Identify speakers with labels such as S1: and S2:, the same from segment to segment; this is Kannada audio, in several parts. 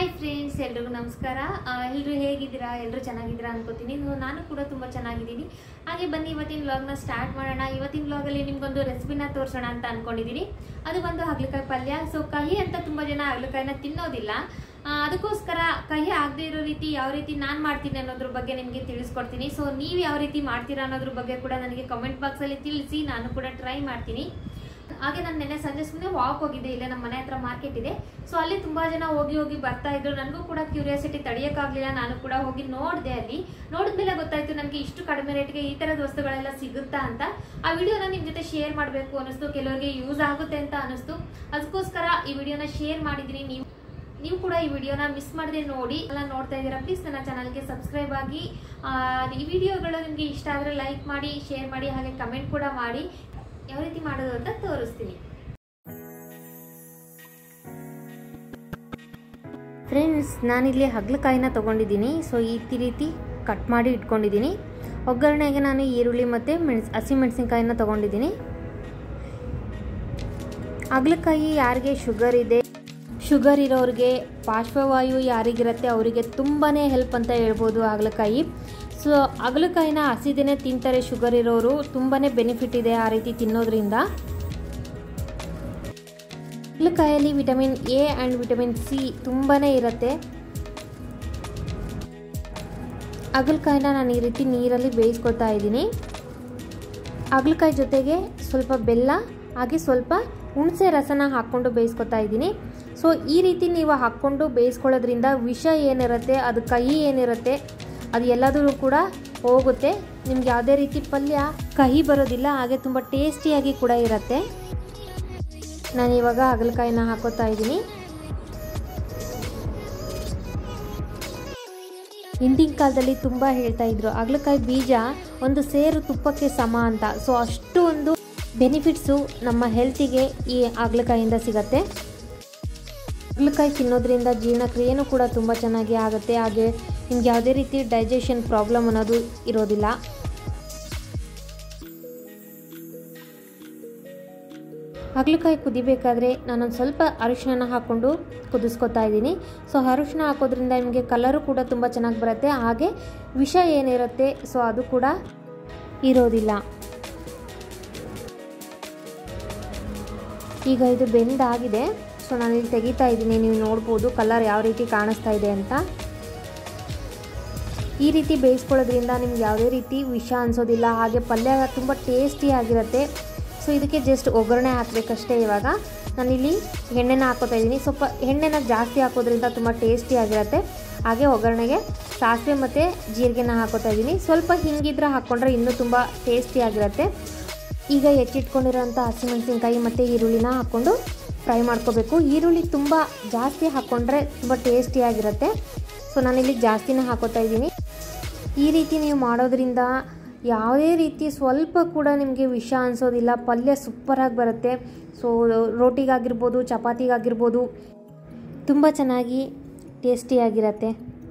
S1: ಹಾಯ್ ಫ್ರೆಂಡ್ಸ್ ಎಲ್ರಿಗೂ ನಮಸ್ಕಾರ ಎಲ್ಲರೂ ಹೇಗಿದ್ದೀರಾ ಎಲ್ಲರೂ ಚೆನ್ನಾಗಿದ್ದೀರಾ ಅನ್ಕೋತೀನಿ ಸೊ ನಾನು ಕೂಡ ತುಂಬ ಚೆನ್ನಾಗಿದ್ದೀನಿ ಹಾಗೆ ಬನ್ನಿ ಇವತ್ತಿನ ವ್ಲಾಗ್ನ ಸ್ಟಾರ್ಟ್ ಮಾಡೋಣ ಇವತ್ತಿನ ವ್ಲಾಗಲ್ಲಿ ನಿಮ್ಗೊಂದು ರೆಸಿಪಿನ ತೋರಿಸೋಣ ಅಂತ ಅನ್ಕೊಂಡಿದ್ದೀನಿ ಅದು ಬಂದು ಹಾಗಲಕಾಯಿ ಪಲ್ಯ ಸೊ ಕಹಿ ಅಂತ ತುಂಬ ಜನ ಹಾಗಲಕಾಯಿನ ತಿನ್ನೋದಿಲ್ಲ ಆ, ಅದಕ್ಕೋಸ್ಕರ ಕಹಿ ಆಗದೆ ಇರೋ ರೀತಿ ಯಾವ ರೀತಿ ನಾನು ಮಾಡ್ತೀನಿ ಅನ್ನೋದ್ರ ಬಗ್ಗೆ ನಿಮಗೆ ತಿಳಿಸ್ಕೊಡ್ತೀನಿ ಸೊ ನೀವು ಯಾವ ರೀತಿ ಮಾಡ್ತೀರಾ ಅನ್ನೋದ್ರ ಬಗ್ಗೆ ಕೂಡ ನನಗೆ ಕಮೆಂಟ್ ಬಾಕ್ಸಲ್ಲಿ ತಿಳಿಸಿ ನಾನು ಕೂಡ ಟ್ರೈ ಮಾಡ್ತೀನಿ ಹಾಗೆ ನಾನು ನೆನ್ನೆ ಸಂಜೆ ಸುಮ್ಮನೆ ವಾಕ್ ಹೋಗಿದ್ದೆ ಇಲ್ಲೇ ನಮ್ಮ ಮನೆ ಹತ್ರ ಮಾರ್ಕೆಟ್ ಇದೆ ಸೊ ಅಲ್ಲಿ ತುಂಬಾ ಜನ ಹೋಗಿ ಹೋಗಿ ಬರ್ತಾ ಇದ್ರು ನನಗೂ ಕೂಡ ಕ್ಯೂರಿಯಾಸಿಟಿ ತಡೆಯೋಕ್ಕಾಗಲಿಲ್ಲ ನಾನು ಕೂಡ ಹೋಗಿ ನೋಡಿದೆ ಅಲ್ಲಿ ನೋಡಿದ್ಮೇಲೆ ಗೊತ್ತಾಯ್ತು ನನಗೆ ಇಷ್ಟು ಕಡಿಮೆ ರೇಟ್ಗೆ ಈ ಥರದ ವಸ್ತುಗಳೆಲ್ಲ ಸಿಗುತ್ತಾ ಅಂತ ಆ ವಿಡಿಯೋನ ನಿಮ್ಮ ಜೊತೆ ಶೇರ್ ಮಾಡಬೇಕು ಅನ್ನಿಸ್ತು ಕೆಲವರಿಗೆ ಯೂಸ್ ಆಗುತ್ತೆ ಅಂತ ಅನಿಸ್ತು ಅದಕ್ಕೋಸ್ಕರ ಈ ವಿಡಿಯೋನ ಶೇರ್ ಮಾಡಿದ್ದೀನಿ ನೀವು ನೀವು ಕೂಡ ಈ ವಿಡಿಯೋನ ಮಿಸ್ ಮಾಡದೆ ನೋಡಿ ಎಲ್ಲ ನೋಡ್ತಾ ಇದ್ದೀರಾ ಪ್ಲೀಸ್ ನನ್ನ ಚಾನಲ್ಗೆ ಸಬ್ಸ್ಕ್ರೈಬ್ ಆಗಿ ಆ, ಈ ವಿಡಿಯೋಗಳು ನಿಮಗೆ ಇಷ್ಟ ಆದರೆ ಲೈಕ್ ಮಾಡಿ ಶೇರ್ ಮಾಡಿ ಹಾಗೆ ಕಮೆಂಟ್ ಕೂಡ ಮಾಡಿ ಯಾವ ರೀತಿ ಮಾಡೋದು ಅಂತ ತೋರಿಸ್ತೀನಿ ಫ್ರೆಂಡ್ಸ್ ನಾನಿಲ್ಲಿ ಹಗ್ಲಕಾಯಿನ ತೊಗೊಂಡಿದ್ದೀನಿ ಸೊ ಈ ರೀತಿ ಕಟ್ ಮಾಡಿ ಇಟ್ಕೊಂಡಿದ್ದೀನಿ ಒಗ್ಗರಣೆಗೆ ನಾನು ಈರುಳ್ಳಿ ಮತ್ತು ಮೆಣಸ್ ಹಸಿಮೆಣಸಿನ್ಕಾಯಿನ ತೊಗೊಂಡಿದ್ದೀನಿ ಹಾಗಲಕಾಯಿ ಯಾರಿಗೆ ಶುಗರ್ ಇದೆ ಶುಗರ್ ಇರೋರಿಗೆ ಪಾರ್ಶ್ವವಾಯು ಯಾರಿಗಿರುತ್ತೆ ಅವರಿಗೆ ತುಂಬಾ ಹೆಲ್ಪ್ ಅಂತ ಹೇಳ್ಬೋದು ಹಾಗಲಕಾಯಿ ಸೊ ಹಾಗಲಕಾಯಿನ ಹಸಿದೇನೆ ತಿಂತಾರೆ ಶುಗರ್ ಇರೋರು ತುಂಬಾ ಬೆನಿಫಿಟ್ ಇದೆ ಆ ರೀತಿ ತಿನ್ನೋದ್ರಿಂದ ಹಾಗಲಕಾಯಲ್ಲಿ vitamin A and vitamin C ತುಂಬಾ ಇರುತ್ತೆ ಹಾಗಲಕಾಯಿನ ನಾನು ಈ ರೀತಿ ನೀರಲ್ಲಿ ಬೇಯಿಸ್ಕೊತಾ ಇದ್ದೀನಿ ಹಾಗಲಕಾಯಿ ಜೊತೆಗೆ ಸ್ವಲ್ಪ ಬೆಲ್ಲ ಹಾಗೆ ಸ್ವಲ್ಪ ಹುಣಸೆ ರಸನ ಹಾಕ್ಕೊಂಡು ಬೇಯಿಸ್ಕೊತಾ ಇದ್ದೀನಿ ಸೊ ಈ ರೀತಿ ನೀವು ಹಾಕ್ಕೊಂಡು ಬೇಯಿಸ್ಕೊಳ್ಳೋದ್ರಿಂದ ವಿಷ ಏನಿರುತ್ತೆ ಅದು ಕಹಿ ಏನಿರುತ್ತೆ ಅದು ಎಲ್ಲದೂ ಕೂಡ ಹೋಗುತ್ತೆ ನಿಮ್ಗೆ ಯಾವುದೇ ರೀತಿ ಪಲ್ಯ ಕಹಿ ಬರೋದಿಲ್ಲ ಹಾಗೆ ತುಂಬ ಟೇಸ್ಟಿಯಾಗಿ ಕೂಡ ಇರುತ್ತೆ ನಾನು ಇವಾಗ ಹಾಗಲಕಾಯಿನ ಹಾಕೋತಾ ಇದ್ದೀನಿ ಹಿಂದಿನ ಕಾಲದಲ್ಲಿ ತುಂಬ ಹೇಳ್ತಾ ಇದ್ರು ಹಾಗಲಕಾಯಿ ಬೀಜ ಒಂದು ಸೇರು ತುಪ್ಪಕ್ಕೆ ಸಮ ಅಂತ ಸೊ ಅಷ್ಟು ಒಂದು ಬೆನಿಫಿಟ್ಸು ನಮ್ಮ ಹೆಲ್ತಿಗೆ ಈ ಹಾಗಲಕಾಯಿಂದ ಸಿಗತ್ತೆ ಹಾಗಲಕಾಯಿ ತಿನ್ನೋದ್ರಿಂದ ಜೀರ್ಣಕ್ರಿಯೆನೂ ಕೂಡ ತುಂಬ ಚೆನ್ನಾಗಿ ಆಗುತ್ತೆ ಹಾಗೆ ನಿಮ್ಗೆ ಯಾವುದೇ ರೀತಿ ಡೈಜೆಷನ್ ಪ್ರಾಬ್ಲಮ್ ಅನ್ನೋದು ಇರೋದಿಲ್ಲ ಹಾಗಲಕಾಯಿ ಕುದಿಬೇಕಾದ್ರೆ ನಾನೊಂದು ಸ್ವಲ್ಪ ಅರಿಶಿನ ಹಾಕ್ಕೊಂಡು ಕುದಿಸ್ಕೊತಾ ಇದ್ದೀನಿ ಸೊ ಅರಿಶಿನ ಹಾಕೋದ್ರಿಂದ ನಿಮಗೆ ಕಲರು ಕೂಡ ತುಂಬ ಚೆನ್ನಾಗಿ ಬರುತ್ತೆ ಹಾಗೆ ವಿಷ ಏನಿರುತ್ತೆ ಸೊ ಅದು ಕೂಡ ಇರೋದಿಲ್ಲ ಈಗ ಇದು ಬೆಂದಾಗಿದೆ ಸೊ ನಾನಿಲ್ಲಿ ತೆಗಿತಾ ಇದ್ದೀನಿ ನೀವು ನೋಡ್ಬೋದು ಕಲರ್ ಯಾವ ರೀತಿ ಕಾಣಿಸ್ತಾ ಇದೆ ಅಂತ ಈ ರೀತಿ ಬೇಯಿಸ್ಕೊಳ್ಳೋದ್ರಿಂದ ನಿಮ್ಗೆ ಯಾವುದೇ ರೀತಿ ವಿಷ ಅನಿಸೋದಿಲ್ಲ ಹಾಗೆ ಪಲ್ಯ ತುಂಬ ಟೇಸ್ಟಿಯಾಗಿರುತ್ತೆ ಸೊ ಇದಕ್ಕೆ ಜಸ್ಟ್ ಒಗ್ಗರಣೆ ಹಾಕಬೇಕಷ್ಟೇ ಇವಾಗ ನಾನಿಲ್ಲಿ ಎಣ್ಣೆನ ಹಾಕೋತಾ ಇದ್ದೀನಿ ಸ್ವಲ್ಪ ಎಣ್ಣೆನ ಜಾಸ್ತಿ ಹಾಕೋದ್ರಿಂದ ತುಂಬ ಟೇಸ್ಟಿಯಾಗಿರುತ್ತೆ ಹಾಗೆ ಒಗ್ಗರಣೆಗೆ ಸಾಸಿವೆ ಮತ್ತು ಜೀರಿಗೆನ ಹಾಕೋತಾ ಇದ್ದೀನಿ ಸ್ವಲ್ಪ ಹಿಂಗಿದ್ರೆ ಹಾಕ್ಕೊಂಡ್ರೆ ಇನ್ನೂ ತುಂಬ ಟೇಸ್ಟಿಯಾಗಿರುತ್ತೆ ಈಗ ಹೆಚ್ಚಿಟ್ಕೊಂಡಿರೋಂಥ ಹಸಿಮೆಣಸಿನ್ಕಾಯಿ ಮತ್ತು ಈರುಳ್ಳಿನ ಹಾಕ್ಕೊಂಡು ಫ್ರೈ ಮಾಡ್ಕೋಬೇಕು ಈರುಳ್ಳಿ ತುಂಬ ಜಾಸ್ತಿ ಹಾಕ್ಕೊಂಡ್ರೆ ತುಂಬ ಟೇಸ್ಟಿಯಾಗಿರುತ್ತೆ ಸೊ ನಾನಿಲ್ಲಿ ಜಾಸ್ತಿನೇ ಹಾಕೋತಾ ಇದ್ದೀನಿ ಈ ರೀತಿ ನೀವು ಮಾಡೋದ್ರಿಂದ ಯಾವುದೇ ರೀತಿ ಸ್ವಲ್ಪ ಕೂಡ ನಿಮಗೆ ವಿಷ ಅನಿಸೋದಿಲ್ಲ ಪಲ್ಯ ಸೂಪರಾಗಿ ಬರುತ್ತೆ ಸೊ ರೋಟಿಗಾಗಿರ್ಬೋದು ಚಪಾತಿಗಾಗಿರ್ಬೋದು ತುಂಬ ಚೆನ್ನಾಗಿ ಟೇಸ್ಟಿಯಾಗಿರುತ್ತೆ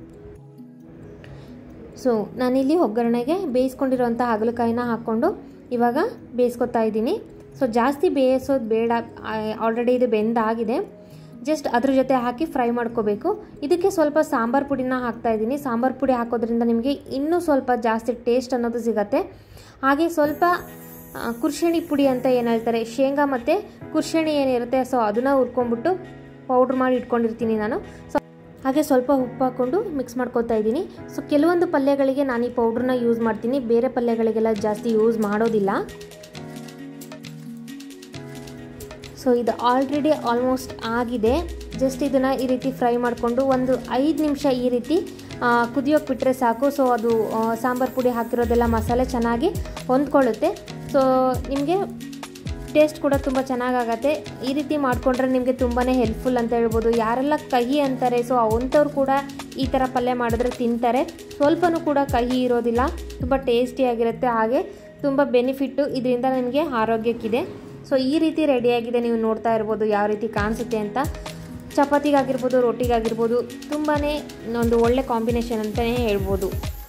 S1: ಸೊ ನಾನಿಲ್ಲಿ ಒಗ್ಗರಣೆಗೆ ಬೇಯಿಸ್ಕೊಂಡಿರೋಂಥ ಹಾಗಲಕಾಯಿನ ಹಾಕ್ಕೊಂಡು ಇವಾಗ ಬೇಯಿಸ್ಕೊತಾ ಇದ್ದೀನಿ ಸೊ ಜಾಸ್ತಿ ಬೇಯಿಸೋದು ಬೇಡ ಆಲ್ರೆಡಿ ಇದು ಬೆಂದಾಗಿದೆ ಜಸ್ಟ್ ಅದ್ರ ಜೊತೆ ಹಾಕಿ ಫ್ರೈ ಮಾಡ್ಕೋಬೇಕು ಇದಕ್ಕೆ ಸ್ವಲ್ಪ ಸಾಂಬಾರು ಪುಡಿನ ಹಾಕ್ತಾ ಇದ್ದೀನಿ ಸಾಂಬಾರು ಪುಡಿ ಹಾಕೋದ್ರಿಂದ ನಿಮಗೆ ಇನ್ನೂ ಸ್ವಲ್ಪ ಜಾಸ್ತಿ ಟೇಸ್ಟ್ ಅನ್ನೋದು ಸಿಗತ್ತೆ ಹಾಗೆ ಸ್ವಲ್ಪ ಆ, ಕುರ್ಷಣಿ ಪುಡಿ ಅಂತ ಏನು ಹೇಳ್ತಾರೆ ಶೇಂಗಾ ಮತ್ತು ಕುರ್ಷಣಿ ಏನಿರುತ್ತೆ ಸೊ ಅದನ್ನು ಹುರ್ಕೊಂಡ್ಬಿಟ್ಟು ಪೌಡ್ರ್ ಮಾಡಿ ಇಟ್ಕೊಂಡಿರ್ತೀನಿ ನಾನು ಸೊ ಹಾಗೆ ಸ್ವಲ್ಪ ಉಪ್ಪು ಹಾಕ್ಕೊಂಡು ಮಿಕ್ಸ್ ಮಾಡ್ಕೊತಾ ಇದ್ದೀನಿ ಸೊ ಕೆಲವೊಂದು ಪಲ್ಯಗಳಿಗೆ ನಾನು ಈ ಪೌಡ್ರನ್ನ ಯೂಸ್ ಮಾಡ್ತೀನಿ ಬೇರೆ ಪಲ್ಯಗಳಿಗೆಲ್ಲ ಜಾಸ್ತಿ ಯೂಸ್ ಮಾಡೋದಿಲ್ಲ ಸೊ ಇದು ಆಲ್ರೆಡಿ ಆಲ್ಮೋಸ್ಟ್ ಆಗಿದೆ ಜಸ್ಟ್ ಇದನ್ನು ಈ ರೀತಿ ಫ್ರೈ ಮಾಡಿಕೊಂಡು ಒಂದು ಐದು ನಿಮಿಷ ಈ ರೀತಿ ಕುದಿಯೋಕೆ ಬಿಟ್ಟರೆ ಸಾಕು ಸೊ ಅದು ಆ, ಸಾಂಬಾರು ಪುಡಿ ಹಾಕಿರೋದೆಲ್ಲ ಮಸಾಲೆ ಚೆನ್ನಾಗಿ ಹೊಂದ್ಕೊಳ್ಳುತ್ತೆ ಸೊ ನಿಮಗೆ ಟೇಸ್ಟ್ ಕೂಡ ತುಂಬ ಚೆನ್ನಾಗಾಗತ್ತೆ ಈ ರೀತಿ ಮಾಡಿಕೊಂಡ್ರೆ ನಿಮಗೆ ತುಂಬಾ ಹೆಲ್ಪ್ಫುಲ್ ಅಂತ ಹೇಳ್ಬೋದು ಯಾರೆಲ್ಲ ಕಹಿ ಅಂತಾರೆ ಸೊ ಅಂಥವ್ರು ಕೂಡ ಈ ಥರ ಪಲ್ಯ ಮಾಡಿದ್ರೆ ತಿಂತಾರೆ ಸ್ವಲ್ಪನೂ ಕೂಡ ಕಹಿ ಇರೋದಿಲ್ಲ ತುಂಬ ಟೇಸ್ಟಿಯಾಗಿರುತ್ತೆ ಹಾಗೆ ತುಂಬ ಬೆನಿಫಿಟ್ಟು ಇದರಿಂದ ನಿಮಗೆ ಆರೋಗ್ಯಕ್ಕಿದೆ ಸೊ ಈ ರೀತಿ ರೆಡಿಯಾಗಿದೆ ನೀವು ನೋಡ್ತಾ ಇರ್ಬೋದು ಯಾವ ರೀತಿ ಕಾಣಿಸುತ್ತೆ ಅಂತ ಚಪಾತಿಗಾಗಿರ್ಬೋದು ರೊಟ್ಟಿಗಾಗಿರ್ಬೋದು ತುಂಬಾ ಒಂದು ಒಳ್ಳೆ ಕಾಂಬಿನೇಷನ್ ಅಂತಲೇ ಹೇಳ್ಬೋದು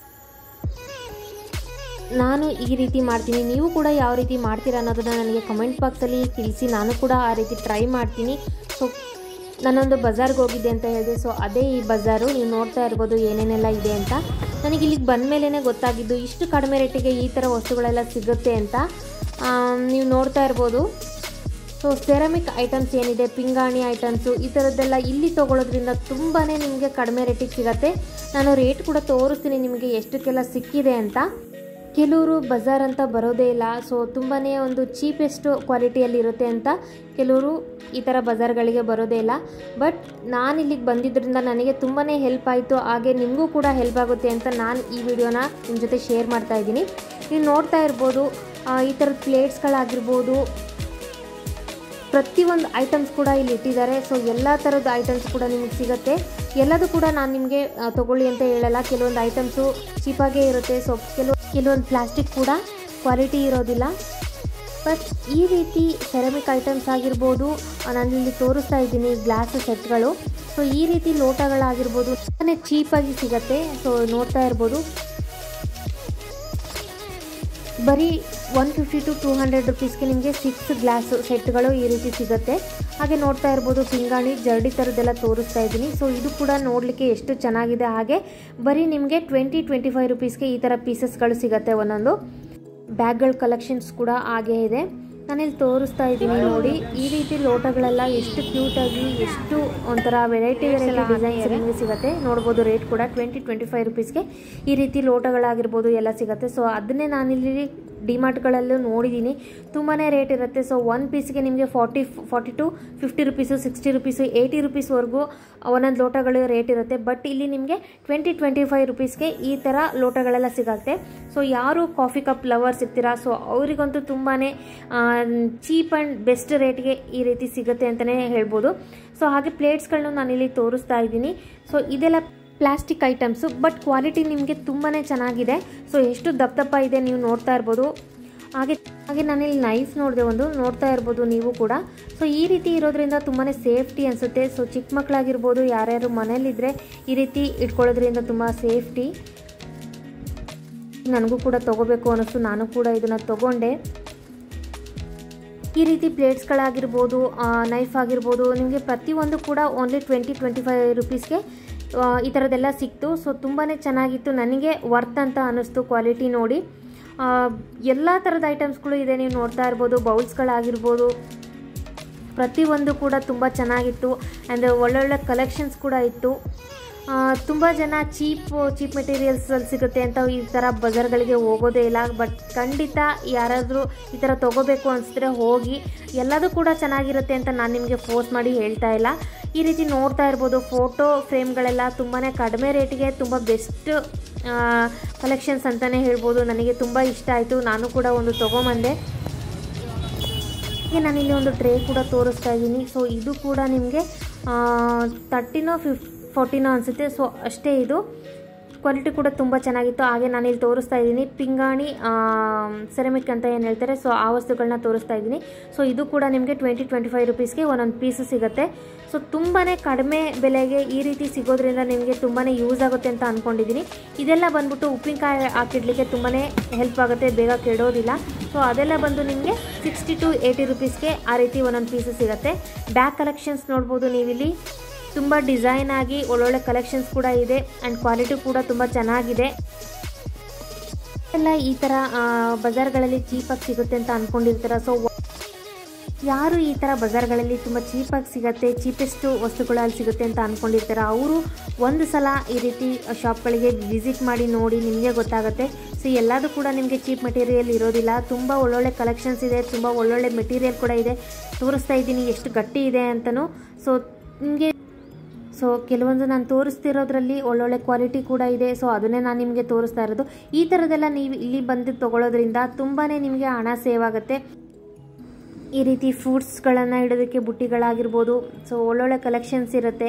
S1: ನಾನು ಈ ರೀತಿ ಮಾಡ್ತೀನಿ ನೀವು ಕೂಡ ಯಾವ ರೀತಿ ಮಾಡ್ತೀರಾ ಅನ್ನೋದನ್ನು ನನಗೆ ಕಮೆಂಟ್ ಬಾಕ್ಸಲ್ಲಿ ತಿಳಿಸಿ ನಾನು ಕೂಡ ಆ ರೀತಿ ಟ್ರೈ ಮಾಡ್ತೀನಿ ಸೊ ನಾನೊಂದು ಬಜಾರ್ಗೆ ಹೋಗಿದ್ದೆ ಅಂತ ಹೇಳಿದೆ ಸೊ ಅದೇ ಈ ಬಜಾರು ನೀವು ನೋಡ್ತಾ ಇರ್ಬೋದು ಏನೇನೆಲ್ಲ ಇದೆ ಅಂತ ನನಗೆ ಇಲ್ಲಿಗೆ ಬಂದ ಮೇಲೇ ಗೊತ್ತಾಗಿದ್ದು ಇಷ್ಟು ಕಡಿಮೆ ರೇಟಿಗೆ ಈ ಥರ ವಸ್ತುಗಳೆಲ್ಲ ಸಿಗುತ್ತೆ ಅಂತ ಆಮ್, ನೀವು ನೋಡ್ತಾ ಇರ್ಬೋದು ಸೊ ಸೆರಾಮಿಕ್ ಐಟಮ್ಸ್ ಏನಿದೆ ಪಿಂಗಾಣಿ ಐಟಮ್ಸು ಈ ಥರದ್ದೆಲ್ಲ ಇಲ್ಲಿ ತೊಗೊಳೋದ್ರಿಂದ ತುಂಬಾ ನಿಮಗೆ ಕಡಿಮೆ ರೇಟಿಗೆ ಸಿಗತ್ತೆ ನಾನು ರೇಟ್ ಕೂಡ ತೋರಿಸ್ತೀನಿ ನಿಮಗೆ ಎಷ್ಟಕ್ಕೆಲ್ಲ ಸಿಕ್ಕಿದೆ ಅಂತ ಕೆಲವರು ಬಜಾರ್ ಅಂತ ಬರೋದೇ ಇಲ್ಲ ಸೊ ತುಂಬಾ ಒಂದು ಚೀಪೆಸ್ಟ್ ಕ್ವಾಲಿಟಿಯಲ್ಲಿ ಇರುತ್ತೆ ಅಂತ ಕೆಲವರು ಈ ಥರ ಬಜಾರ್ಗಳಿಗೆ ಬರೋದೇ ಇಲ್ಲ ಬಟ್ ನಾನು ಇಲ್ಲಿಗೆ ಬಂದಿದ್ದರಿಂದ ನನಗೆ ತುಂಬಾ ಹೆಲ್ಪ್ ಆಯಿತು ಹಾಗೆ ನಿಮಗೂ ಕೂಡ ಹೆಲ್ಪ್ ಆಗುತ್ತೆ ಅಂತ ನಾನು ಈ ವಿಡಿಯೋನ ನಿಮ್ಮ ಜೊತೆ ಶೇರ್ ಮಾಡ್ತಾ ಇದ್ದೀನಿ ನೀವು ನೋಡ್ತಾ ಇರ್ಬೋದು ಆ, ಈ ಥರದ ಪ್ಲೇಟ್ಸ್ಗಳಾಗಿರ್ಬೋದು ಪ್ರತಿಯೊಂದು ಐಟಮ್ಸ್ ಕೂಡ ಇಲ್ಲಿ ಇಟ್ಟಿದ್ದಾರೆ ಸೊ ಎಲ್ಲ ಥರದ ಐಟಮ್ಸ್ ಕೂಡ ನಿಮಗೆ ಸಿಗುತ್ತೆ ಎಲ್ಲದೂ ಕೂಡ ನಾನು ನಿಮಗೆ ತೊಗೊಳ್ಳಿ ಅಂತ ಹೇಳಲ್ಲ ಕೆಲವೊಂದು ಐಟಮ್ಸು ಚೀಪಾಗೇ ಇರುತ್ತೆ ಸೊ ಕೆಲವು ಕೆಲವೊಂದು ಪ್ಲಾಸ್ಟಿಕ್ ಕೂಡ ಕ್ವಾಲಿಟಿ ಇರೋದಿಲ್ಲ ಬಟ್ ಈ ರೀತಿ ಸೆರಾಮಿಕ್ ಐಟಮ್ಸ್ ಆಗಿರ್ಬೋದು ನಾನು ಇಲ್ಲಿ ತೋರಿಸ್ತಾ ಇದ್ದೀನಿ ಗ್ಲಾಸ್ ಸೆಟ್ಗಳು ಸೊ ಈ ರೀತಿ ಲೋಟಗಳಾಗಿರ್ಬೋದು ತುಂಬಾ ಚೀಪಾಗಿ ಸಿಗತ್ತೆ ಸೊ ನೋಡ್ತಾ ಇರ್ಬೋದು ಬರೀ one fifty to two hundred ರುಪೀಸ್ಗೆ ನಿಮಗೆ ಸಿಕ್ಸ್ ಗ್ಲಾಸ್ ಸೆಟ್ಗಳು ಈ ರೀತಿ ಸಿಗುತ್ತೆ ಹಾಗೆ ನೋಡ್ತಾ ಇರ್ಬೋದು ಪಿಂಗಾಣಿ ಜರ್ಡಿ ಥರದ್ದೆಲ್ಲ ತೋರಿಸ್ತಾ ಇದ್ದೀನಿ ಸೊ ಇದು ಕೂಡ ನೋಡಲಿಕ್ಕೆ ಎಷ್ಟು ಚೆನ್ನಾಗಿದೆ ಹಾಗೆ ಬರೀ ನಿಮಗೆ ಟ್ವೆಂಟಿ ಟ್ವೆಂಟಿ ಫೈವ್ ರುಪೀಸ್ಗೆ ಈ ಥರ ಪೀಸಸ್ಗಳು ಸಿಗುತ್ತೆ ಒಂದೊಂದು ಬ್ಯಾಗ್ಗಳ ಕಲೆಕ್ಷನ್ಸ್ ಕೂಡ ಹಾಗೇ ಇದೆ ನಾನಿಲ್ಲಿ ತೋರಿಸ್ತಾ ಇದ್ದೀನಿ ನೋಡಿ ಈ ರೀತಿ ಲೋಟಗಳೆಲ್ಲ ಎಷ್ಟು ಕ್ಯೂಟಾಗಿ ಎಷ್ಟು ಒಂಥರ ವೆರೈಟಿ ವೆರೈಟಿ ಡಿಸೈನ್ಸ್ ನಿಮಗೆ ಸಿಗುತ್ತೆ ನೋಡ್ಬೋದು ರೇಟ್ ಕೂಡ ಟ್ವೆಂಟಿ ಟ್ವೆಂಟಿ ಫೈವ್ ರುಪೀಸ್ಗೆ ಈ ರೀತಿ ಲೋಟಗಳಾಗಿರ್ಬೋದು ಎಲ್ಲ ಸಿಗುತ್ತೆ ಸೊ ಅದನ್ನೇ ನಾನಿಲ್ಲಿ ಡಿಮಾರ್ಟ್ಗಳಲ್ಲೂ ನೋಡಿದ್ದೀನಿ ತುಂಬಾ ರೇಟ್ ಇರುತ್ತೆ ಸೊ ಒನ್ ಪೀಸ್ಗೆ ನಿಮಗೆ forty forty to fifty rupees sixty rupees eighty ರುಪೀಸ್ವರೆಗೂ ಒಂದೊಂದು ಲೋಟಗಳು ರೇಟ್ ಇರುತ್ತೆ ಬಟ್ ಇಲ್ಲಿ ನಿಮಗೆ ಟ್ವೆಂಟಿ ಟ್ವೆಂಟಿ ಫೈವ್ ರುಪೀಸ್ಗೆ ಈ ಥರ ಲೋಟಗಳೆಲ್ಲ ಸಿಗುತ್ತೆ ಸೊ ಯಾರು ಕಾಫಿ ಕಪ್ ಲವರ್ಸ್ ಇರ್ತೀರಾ ಸೊ ಅವರಿಗಂತೂ ತುಂಬಾ ಚೀಪ್ ಆ್ಯಂಡ್ ಬೆಸ್ಟ್ ರೇಟ್ಗೆ ಈ ರೀತಿ ಸಿಗುತ್ತೆ ಅಂತಲೇ ಹೇಳ್ಬೋದು ಸೊ ಹಾಗೆ ಪ್ಲೇಟ್ಸ್ಗಳನ್ನೂ ನಾನಿಲ್ಲಿ ತೋರಿಸ್ತಾ ಇದ್ದೀನಿ ಸೊ ಇದೆಲ್ಲ ಪ್ಲಾಸ್ಟಿಕ್ ಐಟಮ್ಸು ಬಟ್ ಕ್ವಾಲಿಟಿ ನಿಮಗೆ ತುಂಬಾ ಚೆನ್ನಾಗಿದೆ ಸೊ ಎಷ್ಟು ದಪ್ಪ ದಪ್ಪ ಇದೆ ನೀವು ನೋಡ್ತಾ ಇರ್ಬೋದು ಹಾಗೆ ಹಾಗೆ ನಾನಿಲ್ಲಿ ನೈಫ್ ನೋಡಿದೆ ಒಂದು ನೋಡ್ತಾ ಇರ್ಬೋದು ನೀವು ಕೂಡ ಸೊ ಈ ರೀತಿ ಇರೋದ್ರಿಂದ ತುಂಬಾ ಸೇಫ್ಟಿ ಅನಿಸುತ್ತೆ ಸೊ ಚಿಕ್ಕ ಮಕ್ಕಳಾಗಿರ್ಬೋದು ಯಾರ್ಯಾರು ಮನೇಲಿದ್ದರೆ ಈ ರೀತಿ ಇಟ್ಕೊಳ್ಳೋದ್ರಿಂದ ತುಂಬ ಸೇಫ್ಟಿ ನನಗೂ ಕೂಡ ತೊಗೋಬೇಕು ಅನ್ನಿಸ್ತು ನಾನು ಕೂಡ ಇದನ್ನು ತೊಗೊಂಡೆ ಈ ರೀತಿ ಪ್ಲೇಟ್ಸ್ಗಳಾಗಿರ್ಬೋದು ನೈಫ್ ಆಗಿರ್ಬೋದು ನಿಮಗೆ ಪ್ರತಿಯೊಂದು ಕೂಡ ಓನ್ಲಿ ಟ್ವೆಂಟಿ ಟ್ವೆಂಟಿ ಫೈವ್ ರುಪೀಸ್ಗೆ ಈ ಥರದ್ದೆಲ್ಲ ಸಿಕ್ತು ಸೊ ತುಂಬಾ ಚೆನ್ನಾಗಿತ್ತು ನನಗೆ ವರ್ತ್ ಅಂತ ಅನ್ನಿಸ್ತು ಕ್ವಾಲಿಟಿ ನೋಡಿ ಆ, ಎಲ್ಲ ಥರದ ಐಟಮ್ಸ್ಗಳು ಇದೆ ನೀವು ನೋಡ್ತಾ ಇರ್ಬೋದು ಬೌಲ್ಸ್ಗಳಾಗಿರ್ಬೋದು ಪ್ರತಿಯೊಂದು ಕೂಡ ತುಂಬ ಚೆನ್ನಾಗಿತ್ತು ಆ್ಯಂಡ್ ಒಳ್ಳೊಳ್ಳೆ ಕಲೆಕ್ಷನ್ಸ್ ಕೂಡ ಇತ್ತು ತುಂಬ ಜನ ಚೀಪ್ ಚೀಪ್ ಮೆಟೀರಿಯಲ್ಸಲ್ಲಿ ಸಿಗುತ್ತೆ ಅಂತ ಈ ಥರ ಬಜಾರ್ಗಳಿಗೆ ಹೋಗೋದೇ ಇಲ್ಲ ಬಟ್ ಖಂಡಿತ ಯಾರಾದರೂ ಈ ಥರ ತೊಗೋಬೇಕು ಅನಿಸಿದ್ರೆ ಹೋಗಿ ಎಲ್ಲದೂ ಕೂಡ ಚೆನ್ನಾಗಿರುತ್ತೆ ಅಂತ ನಾನು ನಿಮಗೆ ಫೋರ್ಸ್ ಮಾಡಿ ಹೇಳ್ತಾ ಇಲ್ಲ ಈ ರೀತಿ ನೋಡ್ತಾ ಇರ್ಬೋದು ಫೋಟೋ ಫ್ರೇಮ್ಗಳೆಲ್ಲ ತುಂಬಾ ಕಡಿಮೆ ರೇಟಿಗೆ ತುಂಬ ಬೆಸ್ಟ್ ಕಲೆಕ್ಷನ್ಸ್ ಅಂತಲೇ ಹೇಳ್ಬೋದು ನನಗೆ ತುಂಬ ಇಷ್ಟ ಆಯಿತು ನಾನು ಕೂಡ ಒಂದು ತೊಗೊಂಬಂದೆ ಹಾಗೆ ನಾನಿಲ್ಲಿ ಒಂದು ಟ್ರೇ ಕೂಡ ತೋರಿಸ್ತಾ ಇದ್ದೀನಿ ಸೊ ಇದು ಕೂಡ ನಿಮಗೆ ತರ್ಟಿನೋ ಫಿಫ್ ಫೋರ್ಟಿನೋ ಅನಿಸುತ್ತೆ ಸೊ ಅಷ್ಟೇ ಇದು ಕ್ವಾಲಿಟಿ ಕೂಡ ತುಂಬ ಚೆನ್ನಾಗಿತ್ತು ಹಾಗೆ ನಾನಿಲ್ಲಿ ತೋರಿಸ್ತಾ ಇದ್ದೀನಿ ಪಿಂಗಾಣಿ ಸೆರಮಿಕ್ ಅಂತ ಏನು ಹೇಳ್ತಾರೆ ಸೊ ಆ ವಸ್ತುಗಳನ್ನ ತೋರಿಸ್ತಾ ಇದ್ದೀನಿ ಸೊ ಇದು ಕೂಡ ನಿಮಗೆ ಟ್ವೆಂಟಿ ಟ್ವೆಂಟಿ ಫೈವ್ ರುಪೀಸ್ಗೆ ಒಂದೊಂದು ಪೀಸು ಸಿಗುತ್ತೆ ಸೊ ತುಂಬಾ ಕಡಿಮೆ ಬೆಲೆಗೆ ಈ ರೀತಿ ಸಿಗೋದ್ರಿಂದ ನಿಮಗೆ ತುಂಬಾ ಯೂಸ್ ಆಗುತ್ತೆ ಅಂತ ಅಂದ್ಕೊಂಡಿದ್ದೀನಿ ಇದೆಲ್ಲ ಬಂದ್ಬಿಟ್ಟು ಉಪ್ಪಿನಕಾಯಿ ಹಾಕಿಡ್ಲಿಕ್ಕೆ ತುಂಬಾ ಹೆಲ್ಪ್ ಆಗುತ್ತೆ ಬೇಗ ಕೆಡೋದಿಲ್ಲ ಸೊ ಅದೆಲ್ಲ ಬಂದು ನಿಮಗೆ ಸಿಕ್ಸ್ಟಿ ಟು ಏಯ್ಟಿ ರುಪೀಸ್ಗೆ ಆ ರೀತಿ ಒಂದೊಂದು ಪೀಸು ಸಿಗುತ್ತೆ ಬ್ಯಾಗ್ ಕಲೆಕ್ಷನ್ಸ್ ನೋಡ್ಬೋದು ನೀವಿಲ್ಲಿ ತುಂಬ ಡಿಸೈನ್ ಆಗಿ ಒಳ್ಳೊಳ್ಳೆ ಕಲೆಕ್ಷನ್ಸ್ ಕೂಡ ಇದೆ ಆ್ಯಂಡ್ ಕ್ವಾಲಿಟಿ ಕೂಡ ತುಂಬ ಚೆನ್ನಾಗಿದೆ ಎಲ್ಲ ಈ ಥರ ಆ, ಬಜಾರ್ಗಳಲ್ಲಿ ಚೀಪಾಗಿ ಸಿಗುತ್ತೆ ಅಂತ ಅಂದ್ಕೊಂಡಿರ್ತಾರೆ ಸೊ ಯಾರು ಈ ಥರ ಬಜಾರ್ಗಳಲ್ಲಿ ತುಂಬ ಚೀಪಾಗಿ ಸಿಗುತ್ತೆ ಚೀಪೆಸ್ಟ್ ವಸ್ತುಗಳಲ್ಲಿ ಸಿಗುತ್ತೆ ಅಂತ ಅಂದ್ಕೊಂಡಿರ್ತಾರೆ ಅವರು ಒಂದು ಸಲ ಈ ರೀತಿ ಶಾಪ್ಗಳಿಗೆ ವಿಸಿಟ್ ಮಾಡಿ ನೋಡಿ ನಿಮಗೆ ಗೊತ್ತಾಗುತ್ತೆ ಸೊ ಎಲ್ಲದೂ ಕೂಡ ನಿಮಗೆ ಚೀಪ್ ಮೆಟೀರಿಯಲ್ ಇರೋದಿಲ್ಲ ತುಂಬ ಒಳ್ಳೊಳ್ಳೆ ಕಲೆಕ್ಷನ್ಸ್ ಇದೆ ತುಂಬ ಒಳ್ಳೊಳ್ಳೆ ಮೆಟೀರಿಯಲ್ ಕೂಡ ಇದೆ ತೋರಿಸ್ತಾ ಇದ್ದೀನಿ ಎಷ್ಟು ಗಟ್ಟಿ ಇದೆ ಅಂತಲೂ ಸೊ ನಿಮಗೆ ಸೊ ಕೆಲವೊಂದು ನಾನು ತೋರಿಸ್ತಿರೋದ್ರಲ್ಲಿ ಒಳ್ಳೊಳ್ಳೆ ಕ್ವಾಲಿಟಿ ಕೂಡ ಇದೆ ಸೊ ಅದನ್ನೇ ನಾನು ನಿಮಗೆ ತೋರಿಸ್ತಾ ಇರೋದು ಈ ಥರದ್ದೆಲ್ಲ ನೀವು ಇಲ್ಲಿ ಬಂದು ತೊಗೊಳೋದ್ರಿಂದ ತುಂಬಾ ನಿಮಗೆ ಹಣ ಸೇವ್ ಆಗುತ್ತೆ ಈ ರೀತಿ ಫ್ರೂಟ್ಸ್ಗಳನ್ನು ಇಡೋದಕ್ಕೆ ಬುಟ್ಟಿಗಳಾಗಿರ್ಬೋದು ಸೊ ಒಳ್ಳೊಳ್ಳೆ ಕಲೆಕ್ಷನ್ಸ್ ಇರುತ್ತೆ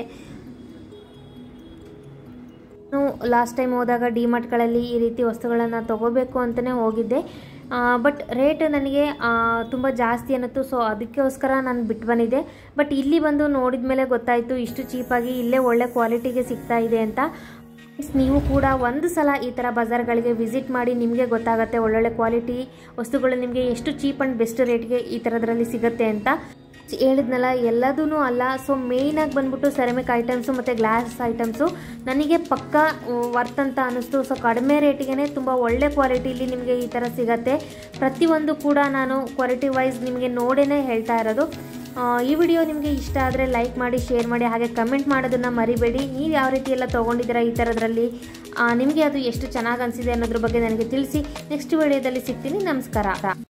S1: ನಾನು ಲಾಸ್ಟ್ ಟೈಮ್ ಹೋದಾಗ ಡಿಮಾರ್ಟ್ಗಳಲ್ಲಿ ಈ ರೀತಿ ವಸ್ತುಗಳನ್ನು ತೊಗೋಬೇಕು ಅಂತಲೇ ಹೋಗಿದ್ದೆ ಬಟ್ ರೇಟ್ ನನಗೆ ತುಂಬ ಜಾಸ್ತಿ ಅನ್ನಿತ್ತು ಸೊ ಅದಕ್ಕೋಸ್ಕರ ನಾನು ಬಿಟ್ಟು ಬಂದಿದ್ದೆ ಬಟ್ ಇಲ್ಲಿ ಬಂದು ನೋಡಿದ ಮೇಲೆ ಗೊತ್ತಾಯಿತು ಇಷ್ಟು ಚೀಪಾಗಿ ಇಲ್ಲೇ ಒಳ್ಳೆ ಕ್ವಾಲಿಟಿಗೆ ಸಿಗ್ತಾ ಇದೆ ಅಂತ ನೀವು ಕೂಡ ಒಂದು ಸಲ ಈ ಥರ ಬಜಾರ್ಗಳಿಗೆ ವಿಸಿಟ್ ಮಾಡಿ ನಿಮಗೆ ಗೊತ್ತಾಗುತ್ತೆ ಒಳ್ಳೊಳ್ಳೆ ಕ್ವಾಲಿಟಿ ವಸ್ತುಗಳು ನಿಮಗೆ ಎಷ್ಟು ಚೀಪ್ ಆ್ಯಂಡ್ ಬೆಸ್ಟ್ ರೇಟ್ಗೆ ಈ ಥರದ್ರಲ್ಲಿ ಸಿಗುತ್ತೆ ಅಂತ ಹೇಳಿದ್ನಲ್ಲ ಎಲ್ಲದೂ ಅಲ್ಲ ಸೊ ಮೇಯ್ನಾಗಿ ಬಂದ್ಬಿಟ್ಟು ಸೆರೆಮಿಕ್ ಐಟಮ್ಸು ಮತ್ತು ಗ್ಲಾಸ್ ಐಟಮ್ಸು ನನಗೆ ಪಕ್ಕ ವರ್ತ್ ಅಂತ ಅನ್ನಿಸ್ತು ಸೊ ಕಡಿಮೆ ರೇಟಿಗೆ ತುಂಬ ಒಳ್ಳೆ ಕ್ವಾಲಿಟಿಲಿ ನಿಮಗೆ ಈ ಥರ ಸಿಗತ್ತೆ ಪ್ರತಿಯೊಂದು ಕೂಡ ನಾನು ಕ್ವಾಲಿಟಿ ವೈಸ್ ನಿಮಗೆ ನೋಡೇ ಹೇಳ್ತಾ ಇರೋದು ಆ, ಈ ವಿಡಿಯೋ ನಿಮಗೆ ಇಷ್ಟ ಆದರೆ ಲೈಕ್ ಮಾಡಿ ಶೇರ್ ಮಾಡಿ ಹಾಗೆ ಕಮೆಂಟ್ ಮಾಡೋದನ್ನು ಮರಿಬೇಡಿ ನೀವು ಯಾವ ರೀತಿ ಎಲ್ಲ ತೊಗೊಂಡಿದ್ದೀರಾ ಈ ಥರದ್ರಲ್ಲಿ ನಿಮಗೆ ಅದು ಎಷ್ಟು ಚೆನ್ನಾಗಿ ಅನಿಸಿದೆ ಅನ್ನೋದ್ರ ಬಗ್ಗೆ ನನಗೆ ತಿಳಿಸಿ ನೆಕ್ಸ್ಟ್ ವಿಡಿಯೋದಲ್ಲಿ ಸಿಗ್ತೀನಿ ನಮಸ್ಕಾರ